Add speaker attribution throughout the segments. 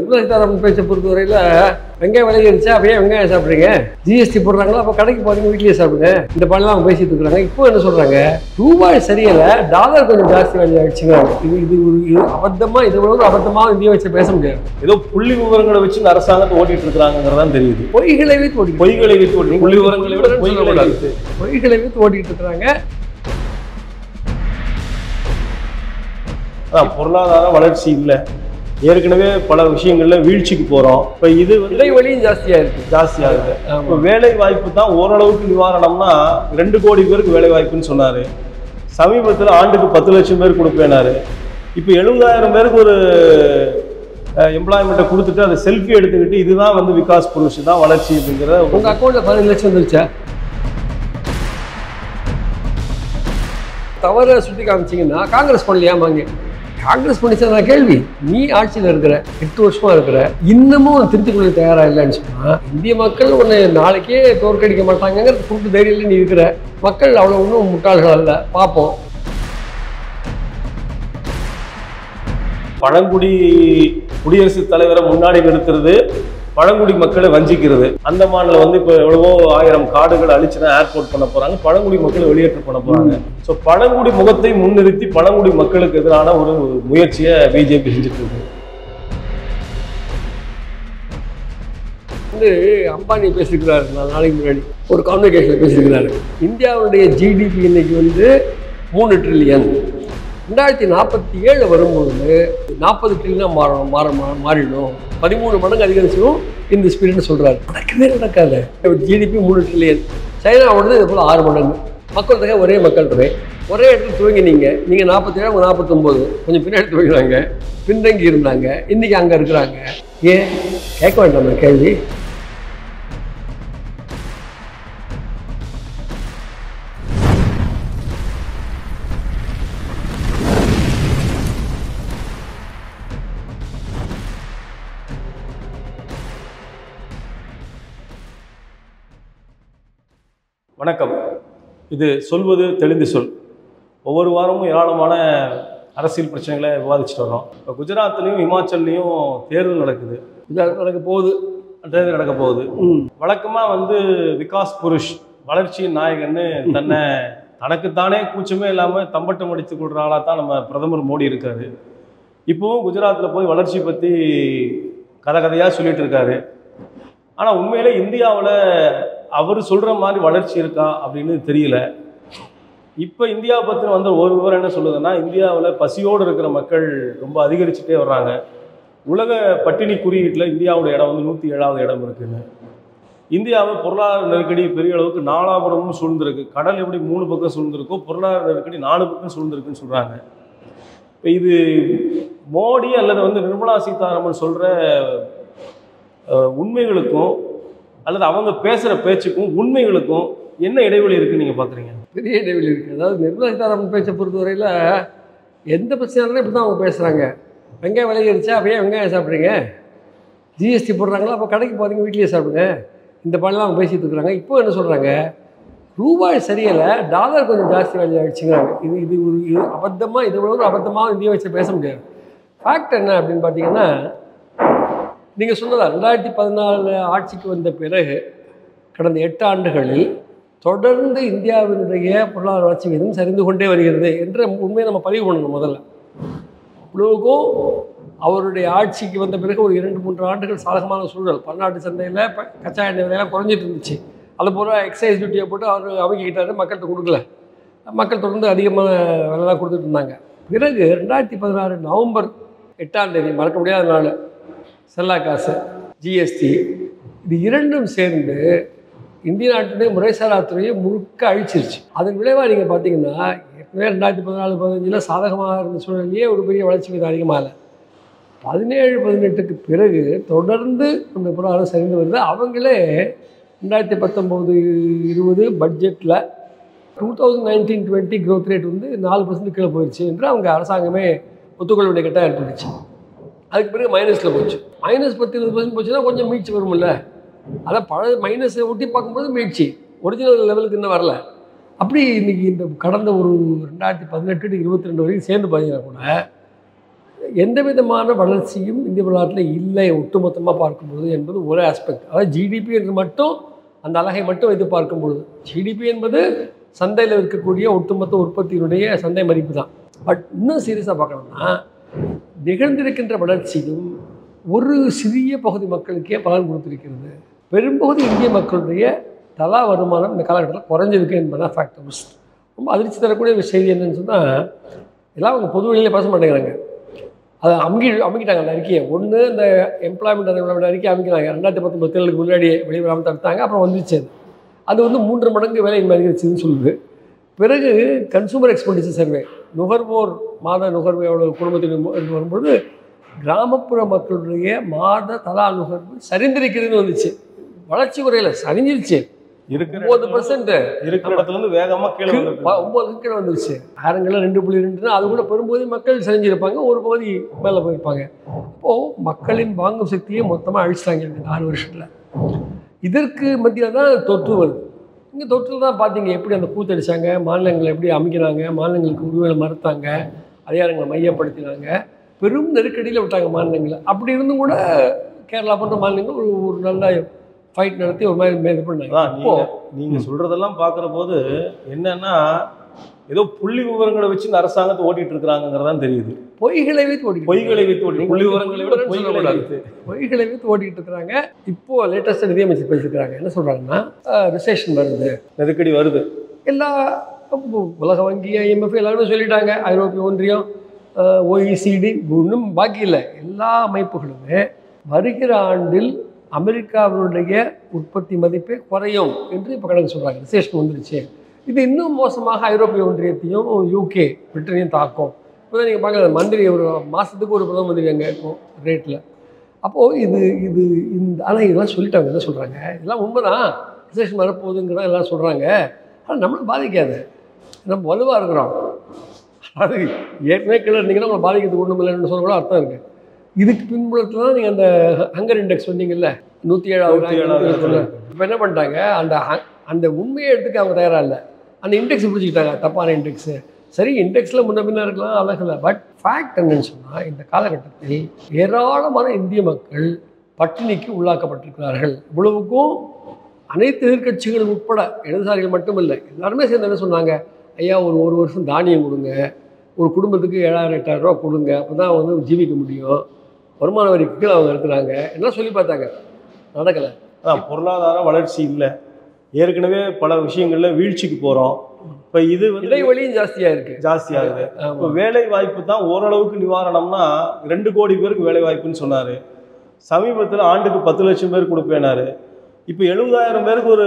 Speaker 1: நிர்மலா சீதாராமன் பேச்சை பொறுத்தவரையில் வெங்காயம் விலை இருந்துச்சா அப்படியே வெங்காயம் சாப்பிட்றீங்க ஜிஎஸ்டி போடுறாங்களா அப்போ கடைக்கு போகிறீங்க வீட்லேயே சாப்பிடுங்க இந்த பாடலாம் அவங்க பேசிட்டு இருக்கிறாங்க இப்போ என்ன சொல்கிறாங்க ரூபாய் சரியில்லை டாலர் கொஞ்சம் ஜாஸ்தி வேலை ஆயிடுச்சுங்கிறாங்க இது இது ஒரு இது அபத்தமாக இது ஒரு அபத்தமாக இந்தியா வச்சு பேச முடியாது
Speaker 2: ஏதோ புள்ளி விவரங்களை வச்சு இந்த அரசாங்கத்தை ஓட்டிட்டு இருக்கிறாங்கிறதான் தெரியுது
Speaker 1: பொய்களை வைத்து ஓடி
Speaker 2: பொய்களை வைத்து ஓட்டி புள்ளி விவரங்களை விட பொய்களை வைத்து
Speaker 1: பொய்களை வைத்து ஓட்டிட்டு இருக்கிறாங்க
Speaker 2: அதான் பொருளாதார வளர்ச்சி இல்லை ஏற்கனவே பல விஷயங்கள்ல வீழ்ச்சிக்கு போறோம் இப்ப இது வந்து
Speaker 1: இடைவெளியும் ஜாஸ்தியாக இருக்குது
Speaker 2: ஜாஸ்தி ஆகுது
Speaker 1: ஆமா.
Speaker 2: இப்போ வேலை வாய்ப்பு தான் ஓரளவுக்கு நிவாரணம்னா ரெண்டு கோடி பேருக்கு வேலை வாய்ப்புன்னு சொன்னாரு சமீபத்தில் ஆண்டுக்கு பத்து லட்சம் பேர் கொடுப்பேனாரு இப்போ எழுபதாயிரம் பேருக்கு ஒரு எம்ப்ளாய்மெண்ட்டை கொடுத்துட்டு அதை செல்ஃபி எடுத்துக்கிட்டு இதுதான் வந்து விகாஸ் புருஷ் தான் வளர்ச்சி அப்படிங்கிற
Speaker 1: உங்கள் அக்கௌண்ட்டில் பதினஞ்சு லட்சம் வந்துருச்சா தவறை சுட்டி காமிச்சிங்கன்னா காங்கிரஸ் பண்ணலையாமாங்க காங்கிரஸ் பண்ணிச்சா நான் கேள்வி நீ ஆட்சியில் இருக்கிற எட்டு வருஷமா இருக்கிற இன்னமும் திருத்திக் கொள்ள தயாரா இல்லைன்னு சொன்னா இந்திய மக்கள் உன்னை நாளைக்கே தோற்கடிக்க மாட்டாங்கிறது கூட்டு தைரியத்தில் நீ இருக்கிற மக்கள் அவ்வளோ ஒன்றும் முட்டாள்கள் அல்ல பார்ப்போம்
Speaker 2: பழங்குடி குடியரசுத் தலைவரை முன்னாடி நிறுத்துறது பழங்குடி மக்களை வஞ்சிக்கிறது அந்தமான்ல வந்து இப்போ எவ்வளவோ ஆயிரம் காடுகளை அழிச்சுனா ஏர்போர்ட் பண்ண போறாங்க பழங்குடி மக்களை வெளியேற்ற பண்ண போறாங்க ஸோ பழங்குடி முகத்தை முன்னிறுத்தி பழங்குடி மக்களுக்கு எதிரான ஒரு முயற்சியை பிஜேபி செஞ்சுட்டு இருக்கு
Speaker 1: வந்து அம்பானி பேசியிருக்கிறாரு நாலு நாளைக்கு முன்னாடி ஒரு கான்வெகேஷனில் பேசியிருக்கிறாரு இந்தியாவுடைய ஜிடிபி இன்னைக்கு வந்து மூணு ட்ரில்லியன் ரெண்டாயிரத்தி நாற்பத்தி ஏழு வரும்பொழுது நாற்பது ட்ரில்லியனாக மாறணும் மாற மா- மாறிடும் பதிமூணு மடங்கு அதிகரிச்சிடும் இந்த ஸ்பீடுன்னு சொல்கிறாரு நடக்கவே நடக்காது ஜிடிபி மூணு ட்ரில்லியன் சைனாவோடது இது போல் ஆறு மடங்கு மக்கள் தொகை ஒரே மக்கள் தொகை ஒரே இடத்துல துவங்கி நீங்கள் நீங்கள் நாற்பத்தேழு அவங்க நாற்பத்தொம்போது கொஞ்சம் பின்னாடி துவங்கினாங்க பின்தங்கி இருந்தாங்க இன்றைக்கி அங்கே இருக்கிறாங்க ஏன் கேட்க வேண்டாம் கேள்வி
Speaker 2: வணக்கம் இது சொல்வது தெளிந்து சொல் ஒவ்வொரு வாரமும் ஏராளமான அரசியல் பிரச்சனைகளை விவாதிச்சுட்டு வரோம் இப்போ குஜராத்லேயும் இமாச்சல்லையும் தேர்தல் நடக்குது
Speaker 1: இது நடக்க போகுது
Speaker 2: தேர்தல் நடக்க போகுது
Speaker 1: ம்
Speaker 2: வழக்கமாக வந்து விகாஸ் புருஷ் வளர்ச்சியின் நாயகன்னு தன்னை தனக்குத்தானே கூச்சமே இல்லாமல் தம்பட்டம் அடித்து கொள்கிற ஆளாக தான் நம்ம பிரதமர் மோடி இருக்காரு இப்போவும் குஜராத்தில் போய் வளர்ச்சி பற்றி கதை கதையாக சொல்லிட்டு இருக்காரு ஆனால் உண்மையிலே இந்தியாவில் அவர் சொல்கிற மாதிரி வளர்ச்சி இருக்கா அப்படின்னு தெரியல இப்போ இந்தியா பற்றின வந்து ஒரு விவரம் என்ன சொல்லுதுன்னா இந்தியாவில் பசியோடு இருக்கிற மக்கள் ரொம்ப அதிகரிச்சுட்டே வர்றாங்க உலக பட்டினி குறியீட்டில் இந்தியாவோட இடம் வந்து நூற்றி ஏழாவது இடம் இருக்குன்னு இந்தியாவை பொருளாதார நெருக்கடி பெரிய அளவுக்கு நாலாபுரமும் சூழ்ந்திருக்கு கடல் எப்படி மூணு பக்கம் சூழ்ந்திருக்கோ பொருளாதார நெருக்கடி நாலு பக்கம் சூழ்ந்திருக்குன்னு சொல்கிறாங்க இப்போ இது மோடி அல்லது வந்து நிர்மலா சீதாராமன் சொல்கிற உண்மைகளுக்கும் அல்லது அவங்க பேசுகிற பேச்சுக்கும் உண்மைகளுக்கும் என்ன இடைவெளி இருக்குன்னு நீங்கள் பார்க்குறீங்க
Speaker 1: பெரிய இடைவெளி இருக்குது அதாவது நிர்மலா சீதாராமன் பேச்சை பொறுத்தவரையில் எந்த பிரச்சனையாக இருந்தாலும் இப்படி தான் அவங்க பேசுகிறாங்க வெங்காயம் விலை இருந்துச்சா அப்படியே வெங்காயம் சாப்பிட்றீங்க ஜிஎஸ்டி போடுறாங்களா அப்போ கடைக்கு போகிறீங்க வீட்லேயே சாப்பிடுங்க இந்த பாடலாம் அவங்க பேசிட்டு இருக்கிறாங்க இப்போ என்ன சொல்கிறாங்க ரூபாய் சரியில்லை டாலர் கொஞ்சம் ஜாஸ்தி வேலை ஆயிடுச்சுங்கிறாங்க இது இது ஒரு இது அபத்தமாக இதை விட ஒரு அபத்தமாக இந்தியா வச்சு பேச முடியாது ஃபேக்ட் என்ன அப்படின்னு பார்த்தீங்கன்னா நீங்கள் சொன்னதா ரெண்டாயிரத்தி பதினாலு ஆட்சிக்கு வந்த பிறகு கடந்த எட்டு ஆண்டுகளில் தொடர்ந்து இந்தியாவினுடைய பொருளாதார வளர்ச்சி விகிதம் சரிந்து கொண்டே வருகிறது என்ற உண்மையை நம்ம பதிவு பண்ணணும் முதல்ல அவ்வளவுக்கும் அவருடைய ஆட்சிக்கு வந்த பிறகு ஒரு இரண்டு மூன்று ஆண்டுகள் சாதகமான சூழல் பன்னாட்டு சந்தையில் ப- கச்சா எண்ணெய் விலையெல்லாம் குறைஞ்சிட்டு இருந்துச்சு அது பூரா எக்ஸைஸ் டியூட்டியை போட்டு அவர் அமைக்கிட்டாரு மக்கள்கிட்ட கொடுக்கல மக்கள் தொடர்ந்து அதிகமான விலை தான் கொடுத்துட்டு இருந்தாங்க பிறகு ரெண்டாயிரத்தி பதினாறு நவம்பர் எட்டாம் தேதி மறக்க முடியாத நாள் செல்லா காசு ஜிஎஸ்டி இது இரண்டும் சேர்ந்து இந்திய நாட்டுடைய முறைசாரா துறையை முழுக்க அழிச்சிருச்சு அதன் விளைவாக நீங்கள் பார்த்தீங்கன்னா ஏற்கனவே ரெண்டாயிரத்தி பதினாலு பதினஞ்சில் சாதகமாக இருந்த சூழலையே ஒரு பெரிய வளர்ச்சி விகிதம் அதிகமாக இல்லை பதினேழு பதினெட்டுக்கு பிறகு தொடர்ந்து நம்ம பொருளாதாரம் சரிந்து வருது அவங்களே ரெண்டாயிரத்தி பத்தொம்போது இருபது பட்ஜெட்டில் two thousand nineteen twenty growth rate வந்து நாலு பர்சன்ட் கீழே போயிடுச்சு என்று அவங்க அரசாங்கமே ஒத்துக்கொள்ள வேண்டிய கட்டாயம் ஏற்பட்டுச்சு அதுக்கு பிறகு மைனஸில் போச்சு மைனஸ் பத்து இருபது பர்சன்ட் போச்சுன்னா கொஞ்சம் மீட்சி வரும்ல அதான் பழைய மைனஸை ஒட்டி பார்க்கும்போது மீட்சி ஒரிஜினல் லெவலுக்கு இன்னும் வரல அப்படி இன்னைக்கு இந்த கடந்த ஒரு ரெண்டாயிரத்தி பதினெட்டு இருபத்தி ரெண்டு வரைக்கும் சேர்ந்து பார்த்தீங்கன்னா கூட எந்த விதமான வளர்ச்சியும் இந்திய வரலாற்றில் இல்லை ஒட்டுமொத்தமாக பார்க்கும்பொழுது என்பது ஒரு ஆஸ்பெக்ட் அதாவது ஜிடிபி என்று மட்டும் அந்த அழகை மட்டும் வைத்து பார்க்கும் பொழுது ஜிடிபி என்பது சந்தையில் இருக்கக்கூடிய ஒட்டுமொத்த உற்பத்தியினுடைய சந்தை மதிப்பு தான் பட் இன்னும் சீரியஸாக பார்க்கணும்னா நிகழ்ந்திருக்கின்ற வளர்ச்சியும் ஒரு சிறிய பகுதி மக்களுக்கே பலன் கொடுத்திருக்கிறது பெரும்பகுதி இந்திய மக்களுடைய தலா வருமானம் இந்த காலகட்டத்தில் குறைஞ்சிருக்கு என்பதுதான் ஃபேக்டர்ஸ் ரொம்ப அதிர்ச்சி தரக்கூடிய ஒரு செய்தி என்னன்னு சொன்னால் எல்லாம் அவங்க பொது வெளியில் பேச மாட்டேங்கிறாங்க அதை அமுக்கி அமுக்கிட்டாங்க அந்த அறிக்கையை ஒன்று இந்த எம்ப்ளாய்மெண்ட் அன்எம்ப்ளாய்மெண்ட் அறிக்கை அமுக்கினாங்க ரெண்டாயிரத்தி பத்தொம்பது தேர்தலுக்கு முன்னாடியே வெளிவராமல் தடுத்தாங்க அப்புறம் வந்துச்சு அது அது வந்து மூன்று மடங்கு வேலையின்மை அதிகரிச்சுன்னு சொல்லுது பிறகு கன்சூமர் எக்ஸ்பெண்டிச்சர் சர்வே நுகர்வோர் மாத நுகர்வோட குடும்பத்தில் இருந்து வரும்போது கிராமப்புற மக்களுடைய மாத தலா நுகர்வு சரிந்திருக்கிறதுன்னு வந்துச்சு வளர்ச்சி குறையில சரிஞ்சிருச்சு
Speaker 2: இருக்கிற
Speaker 1: ஒம்பது
Speaker 2: இடத்துல-
Speaker 1: பர்சன்ட்
Speaker 2: இருக்கிற இடத்துல இருந்து வேகமா கீழே வந்துருக்கு
Speaker 1: ஒம்பது கீழே வந்துருச்சு ஆரங்களில் ரெண்டு புள்ளி ரெண்டுனா அது கூட பெரும்பகுதி மக்கள் செஞ்சிருப்பாங்க ஒரு பகுதி மேலே போயிருப்பாங்க அப்போது மக்களின் வாங்கும் சக்தியை மொத்தமாக அழிச்சிட்டாங்க இந்த நாலு வருஷத்தில் இதற்கு மத்தியில் தான் தொற்று வருது இங்கே தொற்றில் தான் பார்த்தீங்க எப்படி அந்த கூத்தடிச்சாங்க மாநிலங்களை எப்படி அமைக்கிறாங்க மாநிலங்களுக்கு உரிமையை மறுத்தாங்க அதிகாரங்களை மையப்படுத்தினாங்க பெரும் நெருக்கடியில் விட்டாங்க மாநிலங்களை அப்படி இருந்தும் கூட கேரளா போன்ற மாநிலங்கள் ஒரு ஒரு நல்ல ஃபைட் நடத்தி ஒரு மாதிரி இது பண்ணாங்க
Speaker 2: அதான்
Speaker 1: இப்போ
Speaker 2: நீங்க நீங்க சொல்றதெல்லாம் பாக்குற போது என்னன்னா ஏதோ புள்ளி விவரங்களை வச்சு இந்த அரசாங்கத்தை ஓட்டிட்டு இருக்கிறாங்கிறதான் தெரியுது
Speaker 1: பொய்களை வைத்து ஓடிட்டு
Speaker 2: பொய்களை வைத்து ஓட்டி
Speaker 1: நீங்க
Speaker 2: புள்ளி
Speaker 1: வந்து
Speaker 2: விவரங்களை விட
Speaker 1: புள்ளி
Speaker 2: பொய்களை
Speaker 1: விவரங்கள்
Speaker 2: வைத்து
Speaker 1: பொய்களை வைத்து ஓட்டிட்டு இருக்கிறாங்க இப்போ லேட்டஸ்ட்டாக நிதியமைச்சர் பேசியிருக்கிறாங்க என்ன சொல்கிறாங்கன்னா ரிசேஷன் வருது
Speaker 2: நெருக்கடி வருது
Speaker 1: எல்லா உ- உலக வங்கி ஐஎம்எஃப் எல்லாருமே சொல்லிட்டாங்க ஐரோப்பிய ஒன்றியம் ஓஇசிடி இன்னும் பாக்கி இல்லை எல்லா அமைப்புகளுமே வருகிற ஆண்டில் அமெரிக்காவினுடைய உற்பத்தி மதிப்பே குறையும் என்று இப்போ கணக்கு சொல்கிறாங்க ரிசேஷன் வந்துருச்சு இது இன்னும் மோசமாக ஐரோப்பிய ஒன்றியத்தையும் யூகே பிரிட்டனையும் தாக்கும் இப்போ நீங்கள் பார்க்கல மந்திரி ஒரு மாதத்துக்கு ஒரு பிரதம மந்திரி அங்கே இருக்கும் ரேட்டில் அப்போது இது இது இந்த ஆனால் இதெல்லாம் சொல்லிட்டாங்க என்ன சொல்கிறாங்க இதெல்லாம் உண்மைதான் ரிசேஷன் வரப்போகுதுங்கிறத எல்லாம் சொல்கிறாங்க ஆனால் நம்மளை பாதிக்காது நம்ம வலுவாக இருக்கிறோம் அது ஏற்கனவே கீழே இருந்தீங்கன்னா உங்களை பாதிக்கிறதுக்கு ஒன்றும் இல்லைன்னு சொல்ல கூட அர்த்தம் இருக்குது இதுக்கு பின்புலத்தில் தான் நீங்கள் அந்த ஹங்கர் இண்டெக்ஸ் சொன்னீங்கல்ல நூற்றி ஏழாவது
Speaker 2: நூத்தி ஏழாவது இடத்துல
Speaker 1: இப்போ என்ன பண்ணிட்டாங்க அந்த ஹ- அந்த உண்மையை எடுத்துக்க அவங்க தயாராக இல்லை அந்த இண்டெக்ஸ் பிடிச்சிக்கிட்டாங்க தப்பான இண்டெக்ஸு சரி இண்டெக்ஸில் முன்ன பின்ன இருக்கலாம் அழகில்ல பட் ஃபேக்ட் என்னன்னு சொன்னால் இந்த காலகட்டத்தில் ஏராளமான இந்திய மக்கள் பட்டினிக்கு உள்ளாக்கப்பட்டிருக்கிறார்கள் இவ்வளவுக்கும் அனைத்து எதிர்க்கட்சிகள் உட்பட இடதுசாரிகள் மட்டும் இல்லை எல்லாருமே சேர்ந்து என்ன சொன்னாங்க ஐயா ஒரு ஒரு வருஷம் தானியம் கொடுங்க ஒரு குடும்பத்துக்கு ஏழாயிரம் எட்டாயிரம் ரூபா கொடுங்க அப்போ தான் வந்து ஜீவிக்க முடியும் வருமான வரிக்கு கீழே அவங்க இருக்கிறாங்க எல்லாம் சொல்லி பார்த்தாங்க நடக்கலை
Speaker 2: அதான் பொருளாதார வளர்ச்சி இல்லை ஏற்கனவே பல விஷயங்கள்ல வீழ்ச்சிக்கு போறோம் இப்ப இது வந்து
Speaker 1: இடைவெளியும் ஜாஸ்தியாக இருக்குது
Speaker 2: ஜாஸ்தி ஆகுது இப்போ
Speaker 1: ஆமாம்
Speaker 2: வேலை வாய்ப்பு தான் ஓரளவுக்கு நிவாரணம்னா ரெண்டு கோடி பேருக்கு வேலை வாய்ப்புன்னு சொன்னாரு சமீபத்தில் ஆண்டுக்கு பத்து லட்சம் பேர் கொடுப்பேனாரு இப்போ எழுபதாயிரம் பேருக்கு ஒரு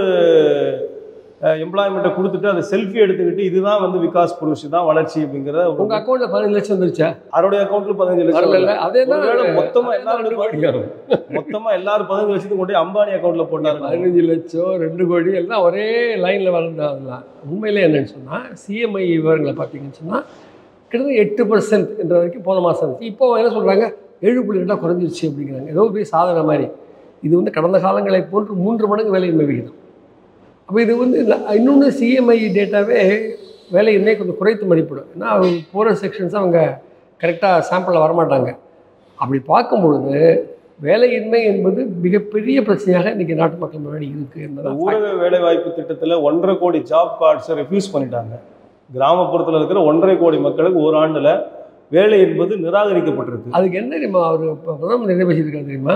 Speaker 2: எம்ப்ளாய்மெண்ட்டை கொடுத்துட்டு அதை செல்ஃபி எடுத்துக்கிட்டு இதுதான் வந்து விகாஸ் புருஷ் தான் வளர்ச்சி அப்படிங்கிற ஒரு-
Speaker 1: உங்கள் அக்கௌண்ட்டில் பதினஞ்சு லட்சம் வந்துருச்சா
Speaker 2: அவருடைய அக்கௌண்ட்ல பதினஞ்சு லட்சம்
Speaker 1: வரல
Speaker 2: வரல.
Speaker 1: அதே தான்
Speaker 2: ஒருவேளை மொத்தமா
Speaker 1: அதே தான்
Speaker 2: எல்லாரும்
Speaker 1: ரெண்டு கோடி வரும்.
Speaker 2: மொத்தமா எல்லாரும் பதினஞ்சு லட்சத்துக்கு கொண்டு போய் அம்பானி அக்கௌண்ட்ல போட்டாரு
Speaker 1: பதினஞ்சு லட்சம் ரெண்டு கோடி எல்லாம் ஒரே லைனில் வளர்ந்ததுலாம் உண்மையிலே என்னன்னு சொன்னால் சிஎம்ஐ விவரங்களை பார்த்தீங்கன்னு சொன்னால் கிட்டத்தட்ட எட்டு பர்சன்ட் என்ற வரைக்கும் போன மாதம் இருந்துச்சு இப்போ என்ன சொல்கிறாங்க ஏழு புள்ளி ரெண்டாக குறைஞ்சிருச்சு அப்படிங்கிறாங்க ஏதோ பெரிய சாதனை மாதிரி இது வந்து கடந்த காலங்களை போன்று மூன்று மடங்கு வேலையின்மை விகிதம் அப்போ இது வந்து இன்னொன்று சிஎம்ஐ டேட்டாவே வேலையின்மை கொஞ்சம் குறைத்து மதிப்பிடும் ஏன்னா போகிற செக்ஷன்ஸ் அவங்க கரெக்டாக சாம்பிளில் வரமாட்டாங்க அப்படி பார்க்கும் பொழுது வேலையின்மை என்பது மிகப்பெரிய பிரச்சனையாக இன்றைக்கி நாட்டு மக்கள் முன்னாடி இருக்குது
Speaker 2: இந்த
Speaker 1: என்பதை
Speaker 2: ஊரக வேலை வாய்ப்பு திட்டத்துல ஒன்றரை கோடி ஜாப் கார்ட்ஸை ரெஃப்யூஸ் பண்ணிட்டாங்க கிராமப்புறத்துல இருக்கிற ஒன்றரை கோடி மக்களுக்கு ஒரு ஆண்டுல வேலை என்பது நிராகரிக்கப்பட்டிருக்கு
Speaker 1: அதுக்கு என்ன தெரியுமா அவர் இப்போ பிரதமர் என்ன பேசியிருக்காரு தெரியுமா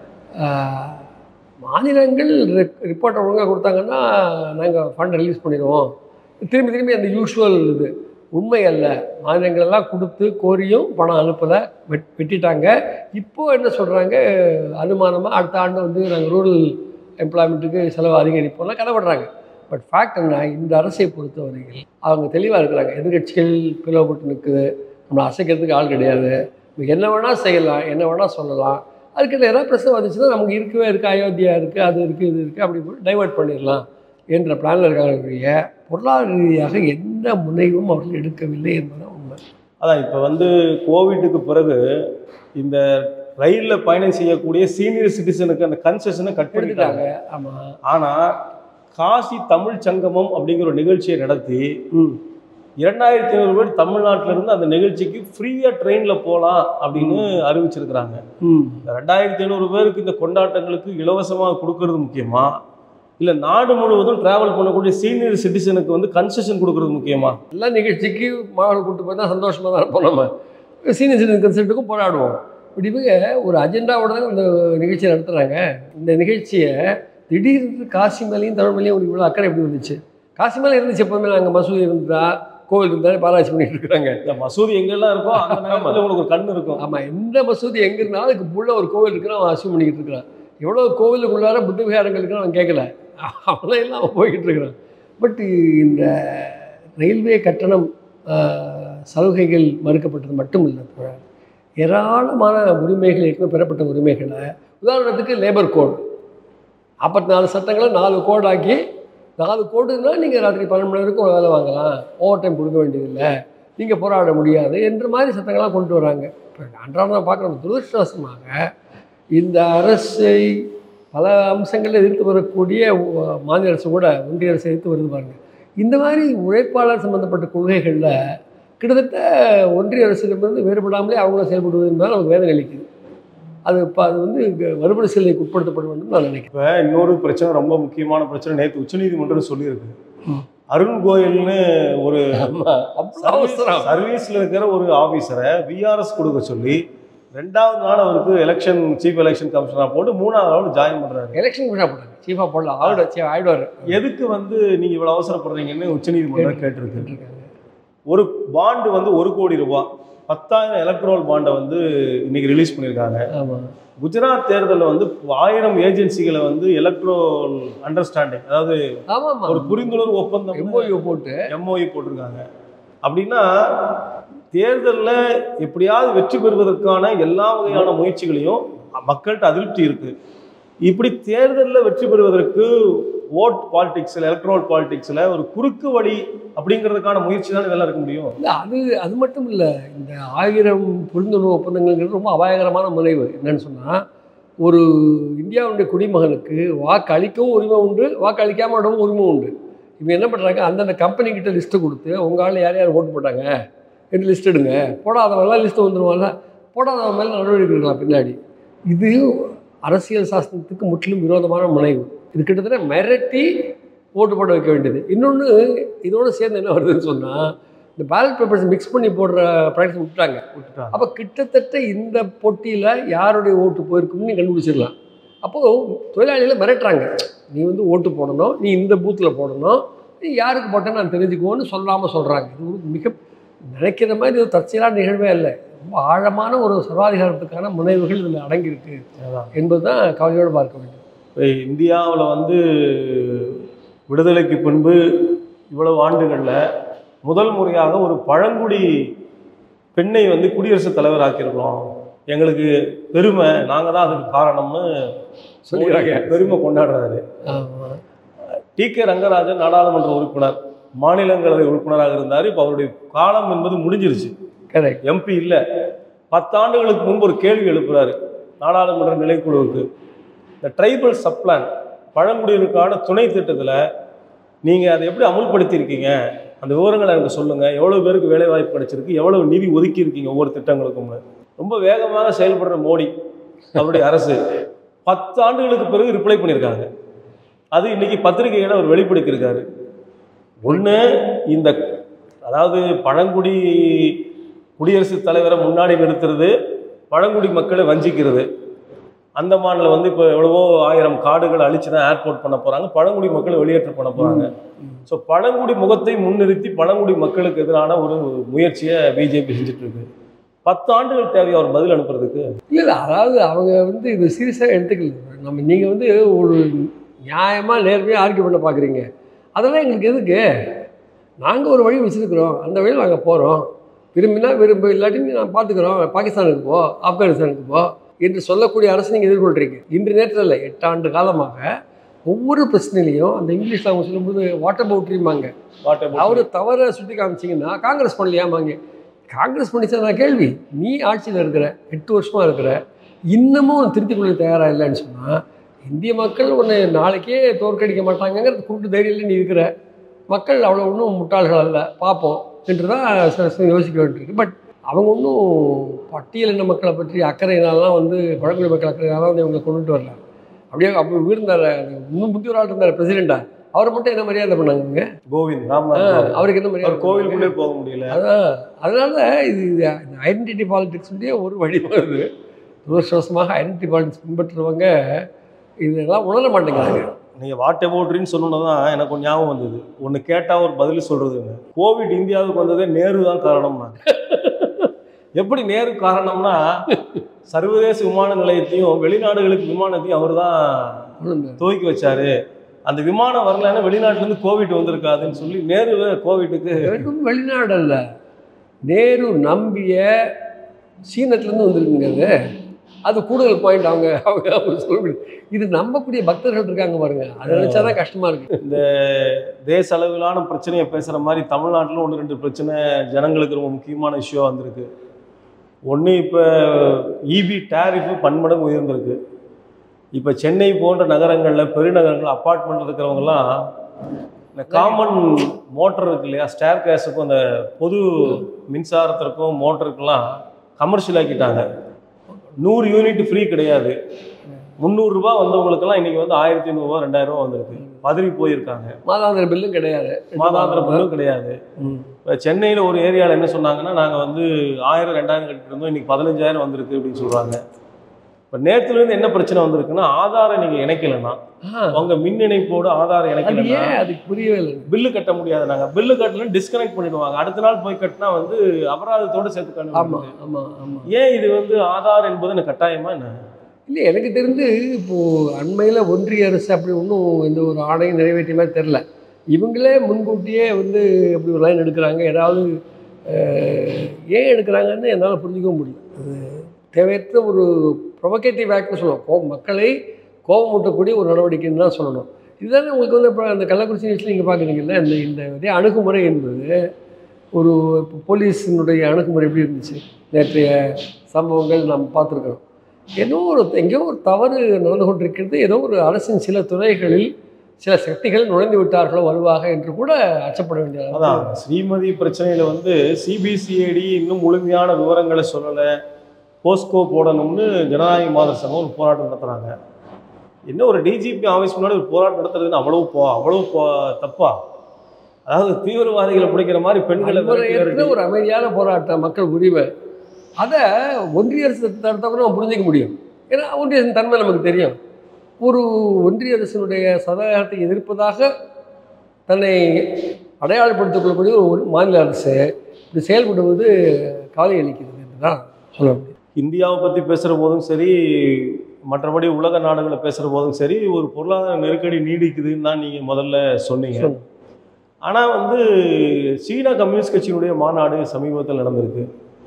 Speaker 1: ஆஹ், மாநிலங்கள் ரிப்போர்ட்டை ஒழுங்காக கொடுத்தாங்கன்னா நாங்கள் ஃபண்ட் ரிலீஸ் பண்ணிடுவோம் திரும்பி திரும்பி அந்த யூஷுவல் இது உண்மை அல்ல மாநிலங்கள் எல்லாம் கொடுத்து கோரியும் பணம் அனுப்பலை வெட் வெட்டிட்டாங்க இப்போ என்ன சொல்கிறாங்க அனுமானமாக அடுத்த ஆண்டு வந்து நாங்கள் ரூரல் எம்ப்ளாய்மெண்ட்டுக்கு செலவு அதிகரிப்போம்லாம் கதைப்படுறாங்க பட் ஃபேக்ட் என்ன இந்த அரசை பொறுத்தவரையில் அவங்க தெளிவாக இருக்கிறாங்க எதிர்கட்சிகள் பிளவுபட்டு நிற்குது நம்மளை அசைக்கிறதுக்கு ஆள் கிடையாது நம்ம என்ன வேணால் செய்யலாம் என்ன வேணால் சொல்லலாம் அதுக்கு ஏதாவது பிரச்சனை வந்துச்சுன்னா நமக்கு இருக்கவே இருக்குது அயோத்தியா இருக்குது அது இருக்குது இது இருக்குது அப்படி டைவர்ட் பண்ணிடலாம் என்ற பிளானில் இருக்காங்க பொருளாதார ரீதியாக எந்த முனைவும் அவர்கள் எடுக்கவில்லை என்பதுதான் உண்மை
Speaker 2: அதான் இப்போ வந்து கோவிட்டுக்கு பிறகு இந்த ரயிலில் பயணம் செய்யக்கூடிய சீனியர் சிட்டிசனுக்கு அந்த கன்செஷனை கட் பண்ணிட்டாங்க
Speaker 1: எடுத்துட்டாங்க ஆமாம்
Speaker 2: ஆனா காசி தமிழ் சங்கமம் அப்படிங்கிற ஒரு நிகழ்ச்சியை நடத்தி
Speaker 1: ம்
Speaker 2: இரண்டாயிரத்தி ஐநூறு பேர் தமிழ்நாட்டுல இருந்து அந்த நிகழ்ச்சிக்கு ஃப்ரீயா ட்ரெயின்ல போகலாம் அப்படின்னு அறிவிச்சிருக்கிறாங்க
Speaker 1: ம்
Speaker 2: இந்த ரெண்டாயிரத்தி ஐநூறு பேருக்கு இந்த கொண்டாட்டங்களுக்கு இலவசமாக கொடுக்கறது முக்கியமா இல்லை நாடு முழுவதும் டிராவல் பண்ணக்கூடிய சீனியர் சிட்டிசனுக்கு வந்து கன்செஷன் கொடுக்கறது முக்கியமா
Speaker 1: எல்லா நிகழ்ச்சிக்கு மாவட்ட கூட்டு போய் தான் சந்தோஷமாக தான் இருப்போம் நம்ம சீனியர் சிட்டிசன் கன்சல்ட்டுக்கும் போராடுவோம் இப்படி இவங்க ஒரு அஜெண்டாவோட தான் இந்த நிகழ்ச்சியை நடத்துகிறாங்க இந்த நிகழ்ச்சியை திடீர்னு காசி மேலேயும் தமிழ் மேலேயும் ஒரு இவ்வளோ அக்கறை எப்படி வந்துச்சு காசி மேலே இருந்துச்சு எப்போவுமே நாங்கள் மசூதி இருந்தா கோவில் இருந்தால் பாராட்சி பண்ணிட்டு இருக்கிறாங்க
Speaker 2: இந்த மசூதி எங்கெல்லாம் இருக்கோ அந்த நேரத்தில் உங்களுக்கு ஒரு கண் இருக்கும்
Speaker 1: ஆமாம் எந்த மசூதி எங்கே இருந்தாலும் அதுக்கு உள்ள ஒரு கோவில் இருக்குன்னு அவன் அசியூம் பண்ணிக்கிட்டு இருக்கிறான் எவ்வளோ கோவிலுக்குள்ளார புத்த விகாரங்கள் இருக்குன்னு அவன் கேட்கல அவனை எல்லாம் அவன் போய்கிட்டு இருக்கிறான் பட் இந்த ரயில்வே கட்டணம் ஆஹ், சலுகைகள் மறுக்கப்பட்டது மட்டும் இல்லை தோழர். ஏராளமான உரிமைகள் ஏற்கனவே பெறப்பட்ட உரிமைகளை உதாரணத்துக்கு லேபர் கோட் நாற்பத்தி நாலு சட்டங்களை நாலு கோட் ஆக்கி நாலு கோடுன்னா நீங்கள் ராத்திரி பன்னெண்டு மணி வரைக்கும் வேலை வாங்கலாம் ஓவர் டைம் கொடுக்க வேண்டியதில்லை நீங்கள் போராட முடியாது என்ற மாதிரி சட்டங்கள்லாம் கொண்டு வராங்க இப்போ அன்றாடம் பார்க்குறோம் துரதிருஷ்டவசமாக இந்த அரசை பல அம்சங்களில் எதிர்த்து வரக்கூடிய ஒ- மாநில அரசு கூட ஒன்றிய அரசு எதிர்த்து வருது பாருங்க இந்த மாதிரி உழைப்பாளர் சம்பந்தப்பட்ட கொள்கைகளில் கிட்டத்தட்ட ஒன்றிய அரசிடமிருந்து வேறுபடாமலே அவங்க செயல்படுவது என்பதால் நமக்கு வேதனை அளிக்குது அது இப்போ அது வந்து இங்க மறுபரிசீலனைக்கு உட்படுத்தப்பட வேண்டும் நான் நினைக்கிறேன்
Speaker 2: இப்போ இன்னொரு பிரச்சனை ரொம்ப முக்கியமான பிரச்சனை நேற்று உச்சநீதிமன்றம் சொல்லியிருக்கு
Speaker 1: ம்.
Speaker 2: அருண் கோயல்னு ஒரு
Speaker 1: ஆமா அவ்வளோ அவசரம்
Speaker 2: சர்வீஸ்ல இருக்கிற ஒரு ஆபீசரை விஆர்எஸ் கொடுக்க சொல்லி ரெண்டாவது நாள் அவருக்கு எலெக்ஷன் சீஃப் எலெக்ஷன் கமிஷனரா போட்டு மூணாவது நாள் ஜாயின் பண்றாரு
Speaker 1: எலெக்ஷன் கூட போட்டாங்க சீஃபாக போடல ஆவிட சீ ஆயிடுவார்
Speaker 2: எதுக்கு வந்து நீங்க இவ்வளவு அவசரப்படுறீங்கன்னு உச்சநீதிமன்றம் கேட்டிருக்கு
Speaker 1: இருக்காங்க
Speaker 2: ஒரு பாண்டு வந்து ஒரு கோடி ரூபாய் பத்தாயிரம் எலக்ட்ரோல் பாண்டை வந்து இன்னைக்கு ரிலீஸ் பண்ணியிருக்காங்க
Speaker 1: ஆமாம்
Speaker 2: குஜராத் தேர்தலில் வந்து ஆயிரம் ஏஜென்சிகளை வந்து எலக்ட்ரோல் அண்டர்ஸ்டாண்டிங் அதாவது
Speaker 1: ஆமாம்
Speaker 2: ஒரு
Speaker 1: ஆமாம்
Speaker 2: புரிந்துணர்வு ஒப்பந்தம்
Speaker 1: எம்ஓயு போட்டு
Speaker 2: எம்ஓஇ போட்டிருக்காங்க அப்படின்னா தேர்தலில் எப்படியாவது வெற்றி பெறுவதற்கான எல்லா வகையான முயற்சிகளையும் மக்கள்கிட்ட அதிருப்தி இருக்கு இப்படி தேர்தலில் வெற்றி பெறுவதற்கு ஓட் பாலிடிக்ஸில் எலக்ட்ரோல் பாலிடிக்ஸில் ஒரு குறுக்கு வழி அப்படிங்கிறதுக்கான முயற்சி தான் இதெல்லாம் இருக்க முடியும்
Speaker 1: இல்லை அது அது மட்டும் இல்லை இந்த ஆயிரம் புரிந்துணர்வு ஒப்பந்தங்கள்ங்கிறது ரொம்ப அபாயகரமான முனைவு என்னன்னு சொன்னால் ஒரு இந்தியாவுடைய குடிமகனுக்கு வாக்கு அளிக்கவும் உரிமை உண்டு வாக்கு அளிக்காம விடவும் உரிமை உண்டு இவங்க என்ன பண்ணுறாங்க அந்தந்த கம்பெனிக்கிட்ட லிஸ்ட்டு கொடுத்து உங்கள் ஆள் யார் யார் ஓட்டு போட்டாங்க என்று லிஸ்ட் எடுங்க போடாதவங்களாம் லிஸ்ட்டு வந்துடுவாங்க போடாதவங்க மேலே நடவடிக்கை எடுக்கலாம் பின்னாடி இது அரசியல் சாசனத்துக்கு முற்றிலும் விரோதமான முனைவு இது கிட்டத்தட்ட மிரட்டி ஓட்டு போட வைக்க வேண்டியது இன்னொன்று இதோடு சேர்ந்து என்ன வருதுன்னு சொன்னால் இந்த பேலட் பேப்பர்ஸ் மிக்ஸ் பண்ணி போடுற ப்ராக்டிஸ் விட்டுட்டாங்க
Speaker 2: விட்டுட்டாங்க
Speaker 1: அப்போ கிட்டத்தட்ட இந்த போட்டியில் யாருடைய ஓட்டு போயிருக்கும்னு நீ கண்டுபிடிச்சிடலாம் அப்போது தொழிலாளிகளை மிரட்டுறாங்க நீ வந்து ஓட்டு போடணும் நீ இந்த பூத்தில் போடணும் நீ யாருக்கு போட்டேன்னு நான் தெரிஞ்சுக்குவோன்னு சொல்லாமல் சொல்கிறாங்க இது ஒரு மிக நினைக்கிற மாதிரி ஒரு தற்செயலான நிகழ்வே இல்லை ரொம்ப ஆழமான ஒரு சர்வாதிகாரத்துக்கான முனைவுகள் இதில் அடங்கியிருக்கு
Speaker 2: அதான்.
Speaker 1: என்பது தான் கவலையோடு பார்க்க வேண்டும்
Speaker 2: இப்போ இந்தியாவில் வந்து விடுதலைக்கு பின்பு இவ்வளவு ஆண்டுகளில் முதல் முறையாக ஒரு பழங்குடி பெண்ணை வந்து குடியரசுத் தலைவர் ஆக்கியிருக்கிறோம் எங்களுக்கு பெருமை நாங்கள் தான் அதுக்கு காரணம்னு
Speaker 1: சொல்லிக்கிறாங்க.
Speaker 2: பெருமை கொண்டாடுறாரு
Speaker 1: ஆமாம்
Speaker 2: டி கே ரங்கராஜன் நாடாளுமன்ற உறுப்பினர் மாநிலங்களவை உறுப்பினராக இருந்தார் இப்போ அவருடைய காலம் என்பது முடிஞ்சிருச்சு
Speaker 1: கரெக்ட்
Speaker 2: எம்பி இல்லை பத்தாண்டுகளுக்கு முன்பு ஒரு கேள்வி எழுப்புறாரு நாடாளுமன்ற நிலைக்குழுவுக்கு இந்த ட்ரைபல் சப்ளான் பழங்குடியினருக்கான துணை திட்டத்தில் நீங்கள் அதை எப்படி அமுல்படுத்தியிருக்கீங்க அந்த விவரங்களை எனக்கு சொல்லுங்கள் எவ்வளோ பேருக்கு வேலை வாய்ப்பு கிடைச்சிருக்கு எவ்வளவு நிதி ஒதுக்கி இருக்கீங்க ஒவ்வொரு திட்டங்களுக்கும் ரொம்ப வேகமாக செயல்படுற மோடி அவருடைய அரசு பத்து ஆண்டுகளுக்கு பிறகு ரிப்ளை பண்ணியிருக்காங்க அது இன்னைக்கு பத்திரிகைகளை அவர் வெளிப்படுத்தியிருக்காரு ஒன்று இந்த அதாவது பழங்குடி குடியரசுத் தலைவரை முன்னாடி நிறுத்துறது பழங்குடி மக்களை வஞ்சிக்கிறது அந்தமானில் வந்து இப்போ எவ்வளவோ ஆயிரம் காடுகளை அழிச்சு தான் ஏர்போர்ட் பண்ண போகிறாங்க பழங்குடி மக்களை வெளியேற்ற பண்ண போகிறாங்க ஸோ பழங்குடி முகத்தை முன்னிறுத்தி பழங்குடி மக்களுக்கு எதிரான ஒரு முயற்சியை பிஜேபி செஞ்சுட்டு இருக்கு பத்து ஆண்டுகள் தேவையா அவர் பதில் அனுப்புறதுக்கு
Speaker 1: இல்லை இல்லை அதாவது அவங்க வந்து இது சீரியஸாக எடுத்துக்கல நம்ம நீங்கள் வந்து ஒரு நியாயமாக நேர்மையாக ஆர்கியூ பண்ண பார்க்குறீங்க அதெல்லாம் எங்களுக்கு எதுக்கு நாங்கள் ஒரு வழி வச்சுருக்குறோம் அந்த வழியில் நாங்கள் போகிறோம் விரும்பினா விரும்ப இல்லாட்டி நான் பார்த்துக்குறோம் பாகிஸ்தானுக்கு போ ஆப்கானிஸ்தானுக்கு போ என்று சொல்லக்கூடிய அரசு நீங்கள் எதிர்கொள்கிறீங்க இன்று நேரத்தில் இல்லை எட்டாண்டு காலமாக ஒவ்வொரு பிரச்சனையிலையும் அந்த இங்கிலீஷில் அவங்க சொல்லும்போது வாட்டர் பவுட்ரிமாங்க
Speaker 2: வாட்டர்
Speaker 1: அவர் தவற சுட்டி காமிச்சிங்கன்னா காங்கிரஸ் பண்ணலையாமாங்க காங்கிரஸ் பண்ணிச்சா நான் கேள்வி நீ ஆட்சியில் இருக்கிற எட்டு வருஷமாக இருக்கிற இன்னமும் உன்னை திருத்திக் கொள்ள தயாராக இல்லைன்னு சொன்னால் இந்திய மக்கள் உன்னை நாளைக்கே தோற்கடிக்க மாட்டாங்கங்கிறது கூட்டு தைரியத்தில் நீ இருக்கிற மக்கள் அவ்வளோ ஒன்றும் முட்டாள்கள் அல்ல பார்ப்போம் என்று தான் சில சமயம் யோசிக்க வேண்டியிருக்கு பட் அவங்க ஒன்றும் பட்டியலின மக்களை பற்றி அக்கறையினாலாம் வந்து பழங்குடி மக்கள் அக்கறையினால வந்து இவங்களை கொண்டுட்டு வரல அப்படியே அப்போ இருந்தார் இன்னும் முந்தைய ஒரு ஆள் இருந்தார் பிரசிடெண்டா அவரை மட்டும் என்ன மரியாதை பண்ணாங்க
Speaker 2: கோவிந்த் ராம்நாத் கோவிந்த்.
Speaker 1: அவருக்கு என்ன மரியாதை
Speaker 2: அவர் கோவிலுக்குள்ளே போக முடியல
Speaker 1: அதான் அதனால இது ஐடென்டிட்டி பாலிடிக்ஸுடைய ஒரு வழிபாடு துரதிருஷ்டவசமாக ஐடென்டிட்டி பாலிடிக்ஸ் பின்பற்றுறவங்க இதெல்லாம் உணர மாட்டேங்கிறாங்க
Speaker 2: நீங்கள் வாட் அபவுட்ரின்னு சொன்னோன்னு தான் எனக்கு ஒரு ஞாபகம் வந்தது ஒன்று கேட்டால் ஒரு பதில் சொல்கிறதுங்க கோவிட் இந்தியாவுக்கு வந்ததே நேரு தான் காரணம்னா எப்படி நேரு காரணம்னா சர்வதேச விமான நிலையத்தையும் வெளிநாடுகளுக்கு விமானத்தையும் அவர் தான்
Speaker 1: ஒண்ணுமே.
Speaker 2: துவக்கி வச்சாரு அந்த விமானம் வரலன்னா வெளிநாட்டுலேருந்து கோவிட் வந்திருக்காதுன்னு சொல்லி நேருவை கோவிட்டுக்கு
Speaker 1: வெறும் வெளிநாடு அல்ல நேரு நம்பிய சீனத்துலேருந்து வந்திருக்குங்க அது அது கூடுதல் பாயிண்ட் அவங்க அவங்க அவங்க சொல்ல முடியும் இது நம்பக்கூடிய பக்தர்கள் இருக்காங்க பாருங்க அதை நினைச்சாதான் கஷ்டமா இருக்கு
Speaker 2: தேச அளவிலான பிரச்சனையை பேசுகிற மாதிரி தமிழ்நாட்டில் ஒன்று ரெண்டு பிரச்சனை ஜனங்களுக்கு ரொம்ப முக்கியமான இஷ்யூவாக வந்திருக்கு ஒன்று இப்போ இபி டேரிஃபு பன்மடங்கு உயர்ந்திருக்கு இப்போ சென்னை போன்ற நகரங்களில் பெருநகரங்கள் அப்பார்ட்மெண்ட் இருக்கிறவங்கலாம் இந்த காமன் மோட்டர் இருக்கு இல்லையா ஸ்டேர் கேஸுக்கும் அந்த பொது மின்சாரத்திற்கும் மோட்டருக்கெல்லாம் கமர்ஷியல் ஆக்கிட்டாங்க நூறு யூனிட் ஃப்ரீ கிடையாது முந்நூறுரூபா வந்தவங்களுக்கெல்லாம் இன்னைக்கு வந்து ஆயிரத்தி ஐநூறுரூவா ரெண்டாயிரம் ரூபா வந்திருக்கு பதறி போயிருக்காங்க
Speaker 1: மாதாந்திர பில்லும் கிடையாது
Speaker 2: மாதாந்திர பில்லும் கிடையாது
Speaker 1: ம்.
Speaker 2: இப்போ சென்னையில் ஒரு ஏரியாவில் என்ன சொன்னாங்கன்னா நாங்கள் வந்து ஆயிரம் ரெண்டாயிரம் கட்டிட்டு இருந்தோம் இன்னைக்கு பதினஞ்சாயிரம் வந்திருக்கு அப்படின்னு சொல்கிறாங்க இப்போ நேற்றுலேருந்து என்ன பிரச்சனை வந்திருக்குன்னா ஆதாரம் நீங்கள் இணைக்கலைன்னா
Speaker 1: ஆ,
Speaker 2: உங்கள் மின் இணைப்போடு ஆதாரம்
Speaker 1: அது
Speaker 2: இணைக்கலைன்னா
Speaker 1: ஏன் அதுக்கு புரியவே இல்லை
Speaker 2: பில்லு கட்ட முடியாது நாங்கள் பில்லு கட்டலன்னு டிஸ்கனெக்ட் பண்ணிடுவாங்க அடுத்த நாள் போய் கட்டினா வந்து அபராதத்தோடு சேர்த்து
Speaker 1: ஆமா
Speaker 2: கட்டணும்
Speaker 1: ஆமா ஆமா
Speaker 2: ஏன் இது வந்து ஆதார் என்பது எனக்கு கட்டாயமா என்ன
Speaker 1: இல்லை எனக்கு தெரிந்து இப்போது அண்மையில் ஒன்றிய அரசு அப்படி ஒன்றும் எந்த ஒரு ஆணையும் நிறைவேற்றிய மாதிரி தெரில இவங்களே முன்கூட்டியே வந்து அப்படி ஒரு லைன் எடுக்கிறாங்க ஏதாவது அஹ், ஏன் எடுக்கிறாங்கன்னு என்னால் புரிஞ்சுக்கவும் முடியல அது தேவையற்ற ஒரு ப்ரொவகேட்டிவ் ஆக்ட்னு சொல்லணும் கோ மக்களை கோபமூட்டக்கூடிய ஒரு நடவடிக்கைன்னு தான் சொல்லணும் இதுதானே உங்களுக்கு வந்து இப்போ அந்த கள்ளக்குறிச்சி நியூஸில் நீங்கள் பார்க்குறீங்கல்ல இந்த இந்த இதே அணுகுமுறை என்பது ஒரு இப்போ போலீஸினுடைய அணுகுமுறை எப்படி இருந்துச்சு நேற்றைய சம்பவங்கள் நாம் பார்த்துருக்கோம் ஏதோ ஒரு எங்கேயோ ஒரு தவறு நடந்து கொண்டிருக்கிறது ஏதோ ஒரு அரசின் சில துறைகளில் சில சக்திகள் நுழைந்து விட்டார்களோ வருவாக என்று கூட அச்சப்பட வேண்டிய அளவு.
Speaker 2: அதான் ஸ்ரீமதி பிரச்சனையில வந்து சிபிசிஐடி இன்னும் முழுமையான விவரங்களை சொல்லலை போஸ்கோ போடணும்னு ஜனநாயக மாதர் சங்கம் ஒரு போராட்டம் நடத்துறாங்க என்ன ஒரு டிஜிபி ஆஃபீஸ் முன்னாடி ஒரு போராட்டம் நடத்துறதுன்னு அவ்வளவு போ அவ்வளவு போ தப்பா அதாவது தீவிரவாதிகளை பிடிக்கிற மாதிரி பெண்களை மிரட்டி
Speaker 1: வன்முறையற்ற
Speaker 2: மிரட்டி
Speaker 1: ஒரு அமைதியான போராட்டம் மக்கள் உரிமை அதை ஒன்றிய அரசு தடுத்தா கூட நம்ம புரிஞ்சிக்க முடியும் ஏன்னா ஒன்றிய அரசின் தன்மை நமக்கு தெரியும் ஒரு ஒன்றிய அரசினுடைய சதாகத்தை எதிர்ப்பதாக தன்னை அடையாளப்படுத்திக் கொள்ளக்கூடிய ஒரு மாநில அரசு இது செயல்படுவது கவலை அளிக்கிறது என்று தான் சொல்ல முடியும்
Speaker 2: இந்தியாவை பற்றி பேசுகிற போதும் சரி மற்றபடி உலக நாடுகளை பேசுகிற போதும் சரி ஒரு பொருளாதார நெருக்கடி நீடிக்குதுன்னு தான் நீங்கள் முதல்ல சொன்னீங்க
Speaker 1: சொன்னேன்.
Speaker 2: ஆனால் வந்து சீனா கம்யூனிஸ்ட் கட்சியினுடைய மாநாடு சமீபத்தில் நடந்திருக்கு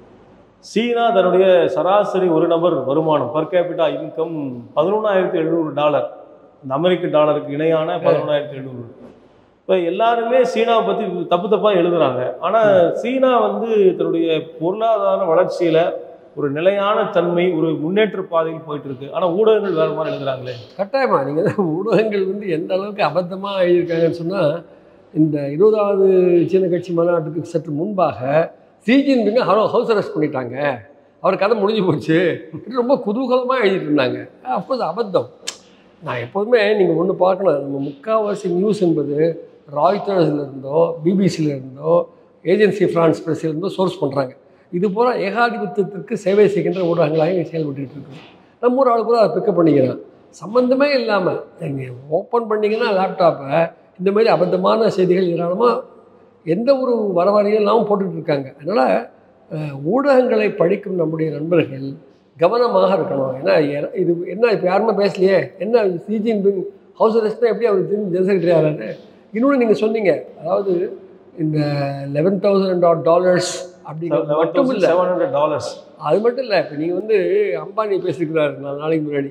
Speaker 2: சீனா தன்னுடைய சராசரி ஒரு நபர் வருமானம் பர் கேபிட்டா இன்கம் பதினொன்றாயிரத்தி எழுநூறு டாலர் இந்த அமெரிக்க டாலருக்கு இணையான பதினொன்றாயிரத்தி எழுநூறு இப்போ எல்லாருமே சீனாவை பற்றி தப்பு தப்பாக எழுதுறாங்க ஆனால் சீனா வந்து தன்னுடைய பொருளாதார வளர்ச்சியில் ஒரு நிலையான தன்மை ஒரு முன்னேற்ற பாதையில் போயிட்டு இருக்கு ஆனால் ஊடகங்கள் வேற மாதிரி எழுதுறாங்களே
Speaker 1: கட்டாயமா நீங்கள் தான் ஊடகங்கள் வந்து எந்த அளவுக்கு அபத்தமாக எழுதியிருக்காங்கன்னு சொன்னால் இந்த இருபதாவது சீன கட்சி மாநாட்டுக்கு சற்று முன்பாக ஷி ஜின்பிங்கை ஹலோ ஹவுஸ் அரெஸ்ட் பண்ணிட்டாங்க அவர் கதை முடிஞ்சு போச்சு இது ரொம்ப குதூகலமாக எழுதிட்டு இருந்தாங்க அப்போது அபத்தம் நான் எப்போதுமே நீங்கள் ஒன்று பார்க்கணும் நம்ம முக்கால்வாசி நியூஸ் என்பது ராய்டர்ஸ்ல இருந்தோ பிபிசியில் இருந்தோ ஏஜென்சி ஃப்ரான்ஸ் பிரஸ்ல இருந்தோ சோர்ஸ் பண்ணுறாங்க இது போல ஏகாதிபத்தியத்திற்கு சேவை செய்கின்ற ஊடகங்களாக இங்கே செயல்பட்டுட்டு இருக்கு நம்ம ஒரு ஆள் கூட அதை பிக்கப் பண்ணிக்கிறான் சம்மந்தமே இல்லாமல் நீங்கள் ஓப்பன் பண்ணிங்கன்னா லேப்டாப்பை இந்த மாதிரி அபத்தமான செய்திகள் ஏராளமாக எந்த ஒரு வரவரையும் இல்லாமல் போட்டுட்டு இருக்காங்க அதனால் ஊடகங்களை படிக்கும் நம்முடைய நண்பர்கள் கவனமாக இருக்கணும் ஏன்னா எ- இது என்ன இப்போ யாருமே பேசலையே என்ன சி ஜின்பிங் ஹவுஸ் அரெஸ்ட்னா எப்படி அவர் ஜெனரல் செக்ரட்டரி ஆகிறாரு இன்னொன்று நீங்கள் சொன்னீங்க அதாவது இந்த லெவன் தௌசண்ட் டாலர்ஸ் அப்படிங்கிறது மட்டும் இல்லை
Speaker 2: செவன் ஹண்ட்ரட் டாலர்ஸ்
Speaker 1: அது மட்டும் இல்லை இப்போ நீங்கள் வந்து அம்பானி பேசியிருக்கிறாரு நாலு நாளைக்கு முன்னாடி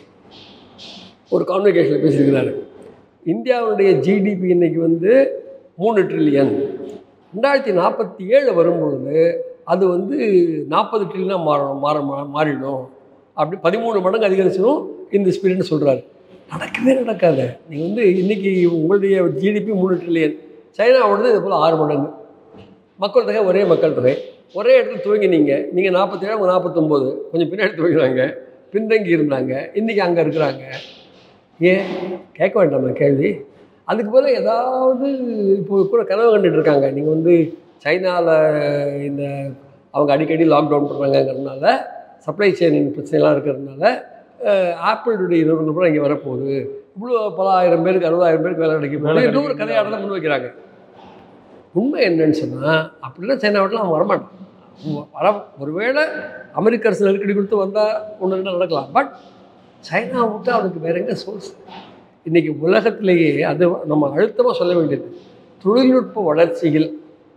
Speaker 1: ஒரு கான்வெகேஷனில் பேசியிருக்கிறாரு இந்தியாவுடைய ஜிடிபி இன்னைக்கு வந்து மூணு ட்ரில்லியன் ரெண்டாயிரத்தி நாற்பத்தி ஏழு வரும்பொழுது அது வந்து நாற்பது ட்ரில்லியனாக மாறணும் மாற மா- மாறிடும் அப்படி பதிமூணு மடங்கு அதிகரிச்சிடும் இந்த ஸ்பீடுன்னு சொல்கிறாரு நடக்கவே நடக்காது நீங்கள் வந்து இன்றைக்கி உங்களுடைய ஜிடிபி மூணு ட்ரில்லியன் சைனாவோடது இது போல் ஆறு மடங்கு மக்கள் தொகை ஒரே மக்கள் தொகை ஒரே இடத்துல துவங்கினீங்க நீங்கள் நாற்பத்தேழு அவங்க நாற்பத்தொம்போது கொஞ்சம் பின்னாடி துவங்கினாங்க பின்தங்கி இருந்தாங்க இன்றைக்கி அங்கே இருக்கிறாங்க ஏன் கேட்க வேண்டாமா கேள்வி அதுக்கு போல ஏதாவது இப்போ கூட கனவு கண்டுட்டு இருக்காங்க நீங்கள் வந்து சைனாவில் இந்த அவங்க அடிக்கடி லாக்டவுன் பண்ணுறாங்கங்கிறதுனால சப்ளை செயின் பிரச்சனைலாம் இருக்கிறதுனால அஹ், ஆப்பிளுடைய நிறுவனம் கூட இங்கே வரப்போகுது இவ்வளோ பல ஆயிரம் பேருக்கு அறுபதாயிரம் பேருக்கு வேலை கிடைக்க
Speaker 2: வேலை
Speaker 1: போகுது இன்னொரு
Speaker 2: கிடைக்கும்.
Speaker 1: கதையாடலாம் முன் வைக்கிறாங்க உண்மை என்னன்னு சொன்னால் அப்படிலாம் சைனா விட்டுலாம் அவன் வரமாட்டான் அவன் வர ஒருவேளை அமெரிக்க அரசு நெருக்கடி கொடுத்து வந்தால் ஒன்று ரெண்டு நடக்கலாம் பட் சைனா விட்டு அவனுக்கு வேற எங்க சோர்ஸ் இன்றைக்கி உலகத்திலேயே அது நம்ம அழுத்தமாக சொல்ல வேண்டியது தொழில்நுட்ப வளர்ச்சியில்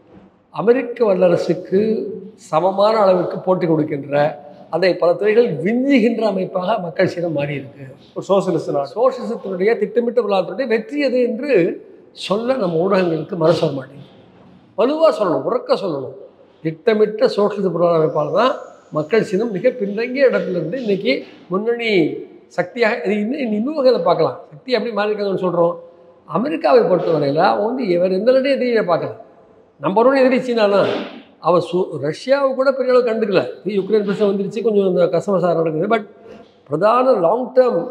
Speaker 1: அமெரிக்க வல்லரசுக்கு சமமான அளவுக்கு போட்டி கொடுக்கின்ற அதை பல துறைகள் விஞ்சுகின்ற அமைப்பாக மக்கள் சீனம் மாறி இருக்கு
Speaker 2: ஒரு சோசியலிஸ்ட் நாடு
Speaker 1: சோசிசத்தினுடைய திட்டமிட்ட விழாத்தினுடைய வெற்றி எது என்று சொல்ல நம்ம ஊடகங்களுக்கு மனசு வர மாட்டேங்குது வலுவாக சொல்லணும் உறக்க சொல்லணும் திட்டமிட்ட சோசியலிச பொருளாதார அமைப்பால் தான் மக்கள் சினம் மிக பின்தங்கிய இடத்துல இருந்து இன்னைக்கு முன்னணி சக்தியாக இது இன்னும் இன்னும் வகையில் பார்க்கலாம் சக்தி எப்படி மாறியிருக்காங்கன்னு சொல்கிறோம் அமெரிக்காவை பொறுத்தவரையில் அவன் வந்து இவர் எந்த நாட்டையும் எதிரியை பார்க்கல நம்பர் ஒன் எதிரி சீனா தான் அவன் சு ரஷ்யாவை கூட பெரிய அளவு கண்டுக்கல இது யுக்ரைன் பிரச்சனை வந்துருச்சு கொஞ்சம் இந்த கசமசாரம் நடக்குது பட் பிரதான லாங் டேர்ம்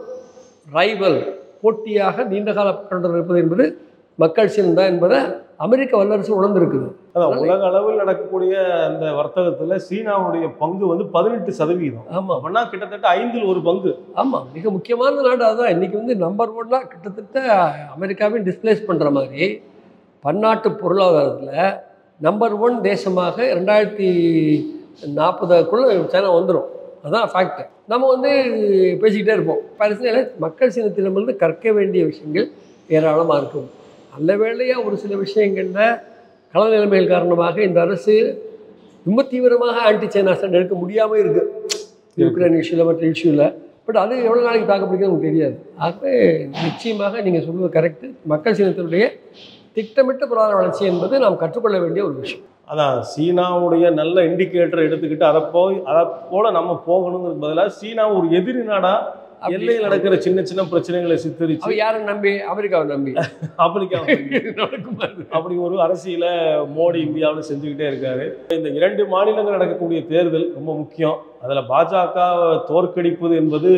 Speaker 1: ரைவல் போட்டியாக நீண்ட கால கண்டனம் இருப்பது என்பது மக்கள் சீனம் தான் என்பதை அமெரிக்க வல்லரசு உணர்ந்திருக்குது
Speaker 2: அதான் உலக அளவில் நடக்கக்கூடிய அந்த வர்த்தகத்துல சீனாவுடைய பங்கு வந்து பதினெட்டு சதவீதம்
Speaker 1: ஆமாம்
Speaker 2: அப்படின்னா கிட்டத்தட்ட ஐந்தில் ஒரு பங்கு
Speaker 1: ஆமாம் மிக முக்கியமான நாடு அதுதான் இன்றைக்கி வந்து நம்பர் ஒன்னாக கிட்டத்தட்ட அமெரிக்காவையும் டிஸ்பிளேஸ் பண்ணுற மாதிரி பன்னாட்டு பொருளாதாரத்தில் நம்பர் ஒன் தேசமாக ரெண்டாயிரத்தி நாற்பதுக்குள்ளே சைனா வந்துடும் அதான் ஃபேக்ட் நம்ம வந்து பேசிக்கிட்டே இருப்போம் பரிசு மக்கள் சின்னத்திடமிருந்து கற்க வேண்டிய விஷயங்கள் ஏராளமாக இருக்கும் நல்ல வேளையாக ஒரு சில விஷயங்களில் கள நிலைமைகள் காரணமாக இந்த அரசு ரொம்ப தீவிரமாக ஆன்டி சைனா ஸ்டாண்ட் எடுக்க முடியாமல் இருக்குது யுக்ரைன் இஷ்யூவில் மற்ற இஷ்யூவில் பட் அது எவ்வளோ நாளைக்கு தாக்கு பிடிக்கும் நமக்கு தெரியாது ஆகவே நிச்சயமாக நீங்கள் சொல்வது கரெக்டு மக்கள் சின்னத்தினுடைய திட்டமிட்ட பொருளாதார வளர்ச்சி என்பது நாம் கற்றுக்கொள்ள வேண்டிய ஒரு விஷயம்
Speaker 2: அதான் சீனாவுடைய நல்ல இண்டிகேட்டர் எடுத்துக்கிட்டு அதை போய் அதை போல நம்ம போகணுங்கிறது பதிலாக சீனா ஒரு எதிரி நாடா
Speaker 1: அப்படி-
Speaker 2: எல்லையில் நடக்கிற சின்ன சின்ன பிரச்சனைகளை சித்தரிச்சு
Speaker 1: அவ யாரை நம்பி அமெரிக்காவை நம்பி
Speaker 2: ஆப்பிரிக்கா
Speaker 1: நடக்குமா அது?
Speaker 2: அப்படி ஒரு அரசியலை மோடி இந்தியாவில் செஞ்சுக்கிட்டே இருக்காரு இந்த இரண்டு மாநிலங்கள் நடக்கக்கூடிய தேர்தல் ரொம்ப முக்கியம் அதில் பாஜக தோற்கடிப்பது என்பது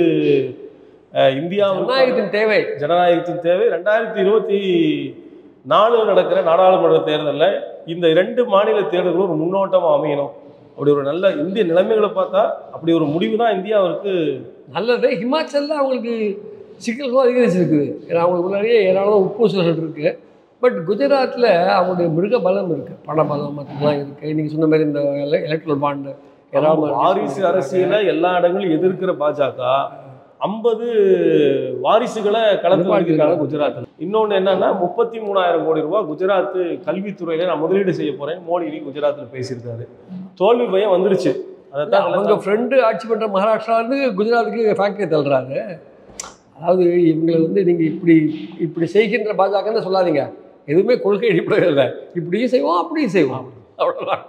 Speaker 2: அஹ், இந்தியாவுக்கு
Speaker 1: ஜனநாயகத்தின் தேவை
Speaker 2: ஜனநாயகத்தின் தேவை ரெண்டாயிரத்தி இருபத்தி நாலு நடக்கிற நாடாளுமன்ற தேர்தலில் இந்த இரண்டு மாநில தேர்தல்களும் ஒரு முன்னோட்டமாக அமையணும் அப்படி ஒரு நல்ல இந்திய நிலைமைகளை பார்த்தா அப்படி ஒரு முடிவு தான் இந்தியாவிற்கு
Speaker 1: நல்லது ஹிமாச்சலில் அவங்களுக்கு சிக்கல்களும் அதிகரிச்சிருக்குது ஏன்னா அவங்களுக்கு நிறைய ஏராளமான உட்பூசல்கள் இருக்குது பட் குஜராத்தில் அவங்களுடைய மிருக பலம் இருக்குது பண பலம் மற்றெல்லாம் இருக்குது நீங்கள் சொன்ன மாதிரி இந்த எலக்ட்ரல் பாண்டு
Speaker 2: வாரிசு அரசியலை எல்லா இடங்களும் எதிர்க்கிற பாஜக ஐம்பது வாரிசுகளை களத்தில் இருக்காங்க குஜராத்தில் இன்னொன்று என்னன்னா முப்பத்தி மூணாயிரம் கோடி ரூபாய் குஜராத் கல்வித்துறையில நான் முதலீடு செய்ய போறேன் மோடி இன்னைக்கு குஜராத்தில் பேசியிருக்காரு தோல்வி பயம் வந்துருச்சு அதைத்தான்
Speaker 1: அவங்க
Speaker 2: நல்லா
Speaker 1: ஃப்ரெண்டு ஆட்சி பண்ணுற மகாராஷ்டிராவிலேருந்து குஜராத்துக்கு ஃபேக்டரி தள்ளுறாரு அதாவது இவங்களை வந்து நீங்கள் இப்படி இப்படி செய்கின்ற பாஜகன்னு சொல்லாதீங்க எதுவுமே கொள்கை அடிப்படையில் இல்லை இப்படியும் செய்வோம் அப்படியும் செய்வோம் அவ்வளோதான்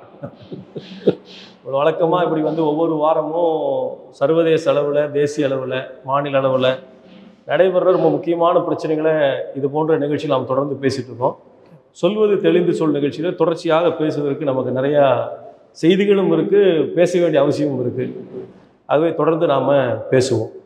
Speaker 2: ஒரு வழக்கமாக இப்படி வந்து ஒவ்வொரு வாரமும் சர்வதேச அளவில் தேசிய அளவில் மாநில அளவில் நடைபெற ரொம்ப முக்கியமான பிரச்சனைகளை இது போன்ற நிகழ்ச்சியில் நாம் தொடர்ந்து பேசிட்டு இருக்கோம் சொல்வது தெளிந்து சொல் நிகழ்ச்சியில் தொடர்ச்சியாக பேசுவதற்கு நமக்கு நிறையா செய்திகளும் இருக்குது பேச வேண்டிய அவசியமும் இருக்குது ஆகவே தொடர்ந்து நாம் பேசுவோம்